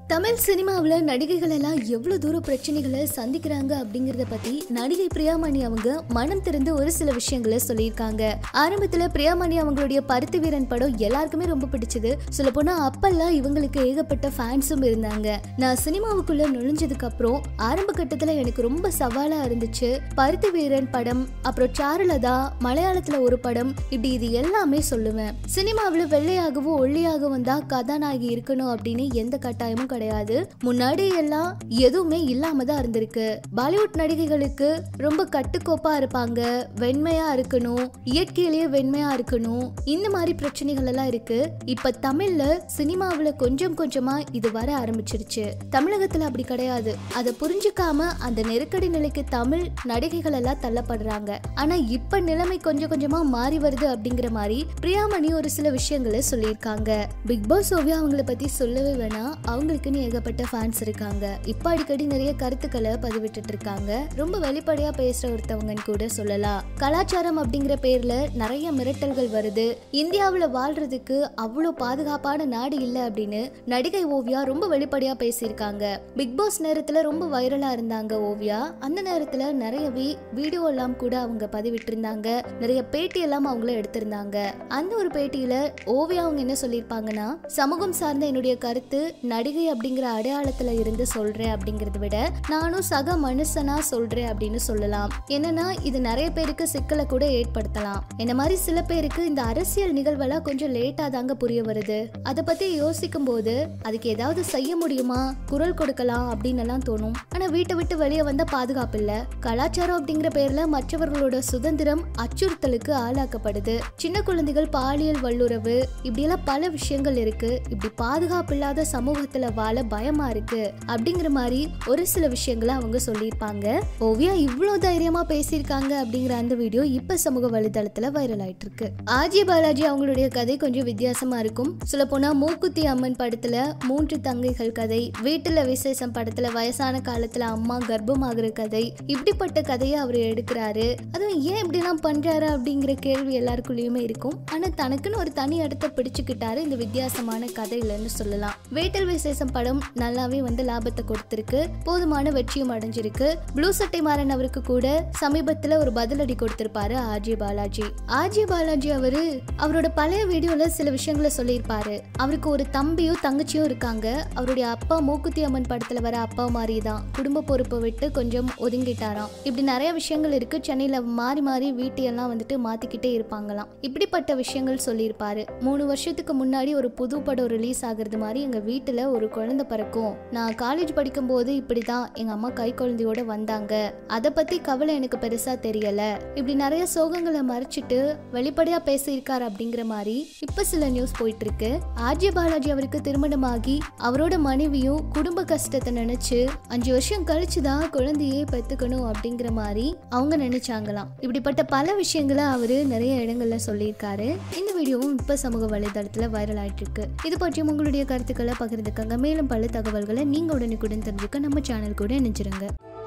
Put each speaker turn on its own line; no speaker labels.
தமிழ் சினிமாவில் நடிகைகள் எல்லாம் எவ்வளோ தூர பிரச்சனைகளை சந்திக்கிறாங்க அப்படிங்கிறத பற்றி நடிகை பிரியாமணி அவங்க மனம் திறந்து ஒரு சில விஷயங்களை சொல்லியிருக்காங்க ஆரம்பத்தில் பிரியாமணி அவங்களுடைய பருத்தி வீரன் படம் எல்லாருக்குமே ரொம்ப பிடிச்சது சொல்ல போனால் அப்பெல்லாம் இவங்களுக்கு ஏகப்பட்ட ஃபேன்ஸும் இருந்தாங்க நான் சினிமாவுக்குள்ள நுழைஞ்சதுக்கு அப்புறம் ஆரம்ப கட்டத்தில் எனக்கு ரொம்ப சவாலாக இருந்துச்சு பருத்தி வீரன் படம் அப்புறம் சாருலதா மலையாளத்தில் ஒரு படம் இப்படி இது எல்லாமே சொல்லுவேன் சினிமாவில் வெள்ளையாகவும் ஒல்லியாகவும் தான் கதாநாயகி இருக்கணும் அப்படின்னு எந்த கட்டாயமும் கிடையாது முன்னாடி எல்லாம் எதுவுமே இல்லாம தான் இருந்திருக்கு பாலிவுட் நடிகைகளுக்கு ரொம்ப கட்டுக்கோப்பா இருப்பாங்க வெண்மையா இருக்கணும் இயற்கையிலேயே வெண்மையா இருக்கணும் இந்த மாதிரி பிரச்சனைகள் எல்லாம் இருக்கு இப்ப தமிழ்ல சினிமாவில் கொஞ்சம் கொஞ்சமா இது வர ஆரம்பிச்சிருச்சு தமிழகத்துல அப்படி கிடையாது அதை புரிஞ்சுக்காம அந்த நெருக்கடி நிலைக்கு தமிழ் நடிகைகள் எல்லாம் தள்ளப்படுறாங்க ஆனா இப்ப நிலைமை கொஞ்சம் கொஞ்சமா மாறி வருது அப்படிங்கிற மாதிரி பிரியாமணி ஒரு சில விஷயங்களை சொல்லியிருக்காங்க பிக் பாஸ் ஓவியா அவங்கள பத்தி சொல்லவே வேணாம் அவங்களுக்குன்னு ஏகப்பட்ட ஃபேன்ஸ் இருக்காங்க இப்ப அடிக்கடி நிறைய கருத்துக்களை பதிவிட்டுட்டு இருக்காங்க ரொம்ப வெளிப்படையா பேசுற ஒருத்தவங்கன்னு கூட சொல்லலாம் கலாச்சாரம் அப்படிங்கிற பேர்ல நிறைய மிரட்டல்கள் வருது இந்தியாவுல வாழ்றதுக்கு அவ்வளோ பாதுகாப்பான நாடு இல்லை அப்படின்னு நடிகை ஓவியா ரொம்ப வெளிப்படையா பேசியிருக்காங்க பிக் பாஸ் நேரத்துல ரொம்ப வைரலா இருந்தாங்க ஓவியா அந்த நேரத்துல நிறையவே வீடியோ எல்லாம் கூட அவங்க பதிவிட்டிருந்தாங்க நிறைய பேட்டி எல்லாம் அவங்கள எடுத்திருந்தாங்க அந்த ஒரு பேட்டியில ஓவியா அவங்க என்ன சொல்லியிருப்பாங்கன்னா சமூகம் சார்ந்த என்னுடைய கருத்து நடிகை அப்படிங்கிற அடையாளத்துல இருந்து சொல்றேன் அப்படிங்கறத விட நானும் சக மனுஷனா சொல்றேன் அப்படின்னு சொல்லலாம் என்னன்னா இது நிறைய பேருக்கு சிக்கலை கூட ஏற்படுத்தலாம் என்ன மாதிரி சில பேருக்கு இந்த அரசியல் நிகழ்வெல்லாம் கொஞ்சம் லேட்டா தாங்க புரிய வருது அதை பத்தி யோசிக்கும் போது அதுக்கு ஏதாவது செய்ய முடியுமா குரல் கொடுக்கலாம் அப்படின்னு எல்லாம் தோணும் ஆனா வீட்டை விட்டு வெளியே வந்த பாதுகாப்பு இல்ல கலாச்சாரம் அப்படிங்கிற பேர்ல மற்றவர்களோட சுதந்திரம் அச்சுறுத்தலுக்கு ஆளாக்கப்படுது சின்ன குழந்தைகள் பாலியல் வல்லுறவு இப்படியெல்லாம் பல விஷயங்கள் இருக்கு இப்படி பாதுகாப்பு இல்லாத சமூகத்துல வாழ பயமா இருக்கு அப்படிங்கிற மாதிரி ஒரு சில விஷயங்களை அவங்க சொல்லியிருப்பாங்க ஓவியா இவ்வளோ தைரியமா பேசியிருக்காங்க அப்படிங்கிற அந்த வீடியோ இப்ப சமூக வலைதளத்துல வைரல் ஆயிட்டு இருக்கு ஆஜி பாலாஜி அவங்களுடைய கதை கொஞ்சம் வித்தியாசமா இருக்கும் சொல்ல போனா மூக்குத்தி அம்மன் படத்துல மூன்று தங்கைகள் கதை வீட்டுல விசேஷம் படத்துல வயசான காலத்துல அம்மா கர்ப்பமாகிற கதை இப்படிப்பட்ட கதையை அவர் எடுக்கிறாரு அதுவும் ஏன் இப்படிலாம் பண்றாரு அப்படிங்கிற கேள்வி எல்லாருக்குள்ளேயுமே இருக்கும் ஆனா தனக்குன்னு ஒரு தனி இடத்தை பிடிச்சுக்கிட்டாரு இந்த வித்தியாசமான கதையிலன்னு சொல்லலாம் வேட்டல் விசேஷம் படம் நல்லாவே வந்து லாபத்தை கொடுத்திருக்கு போதுமான வெற்றியும் அடைஞ்சிருக்கு ப்ளூ சட்டை மாறன் அவருக்கு கூட சமீபத்துல ஒரு பதிலடி கொடுத்திருப்பாரு ஆர்ஜி பாலாஜி ஆர்ஜி பாலாஜி அவரு அவரோட பழைய வீடியோல சில விஷயங்களை சொல்லியிருப்பாரு அவருக்கு ஒரு தம்பியும் தங்கச்சியும் இருக்காங்க அவருடைய அப்பா மூக்குத்தி அம்மன் படத்துல வர அப்பா மாதிரி தான் குடும்ப பொறுப்பை விட்டு கொஞ்சம் ஒதுங்கிட்டாராம் இப்படி நிறைய விஷயங்கள் இருக்கு சென்னையில மாறி மாறி வீட்டையெல்லாம் வந்துட்டு மாத்திக்கிட்டே இருப்பாங்களாம் இப்படிப்பட்ட விஷயங்கள் சொல்லியிருப்பாரு மூணு வருஷத்துக்கு முன்னாடி ஒரு புது படம் ரிலீஸ் ஆகுறது மாதிரி எங்க வீட்டுல ஒரு குழந்தை பிறக்கும் நான் காலேஜ் படிக்கும் போது இப்படிதான் எங்க அம்மா கை குழந்தையோட வந்தாங்க அதை பத்தி கவலை எனக்கு பெருசா தெரியல இப்படி நிறைய சோகங்களை மறைச்சிட்டு வெளிப்படையா பேசியிருக்காரு அப்படிங்கிற மாதிரி இப்ப சில நியூஸ் போயிட்டு இருக்கு ஆர்ஜே பாலாஜி அவருக்கு திருமணமாகி அவரோட மனைவியும் குடும்ப கஷ்டத்தை நினைச்சு அஞ்சு வருஷம் கழிச்சுதான் குழந்தையே பெத்துக்கணும் அப்படிங்கிற மாதிரி அவங்க நினைச்சாங்களாம் இப்படிப்பட்ட பல விஷயங்களை அவரு நிறைய இடங்கள்ல சொல்லியிருக்காரு இந்த வீடியோவும் இப்ப சமூக வலைதளத்துல வைரல் ஆயிட்டு இருக்கு இது பற்றியும் உங்களுடைய கருத்துக்களை பகிர்ந்துக்கங்க மேலும் பல தகவல்களை நீங்க உடனுக்குடன் தெரிஞ்சுக்க நம்ம சேனல் கூட இணைஞ்சிருங்க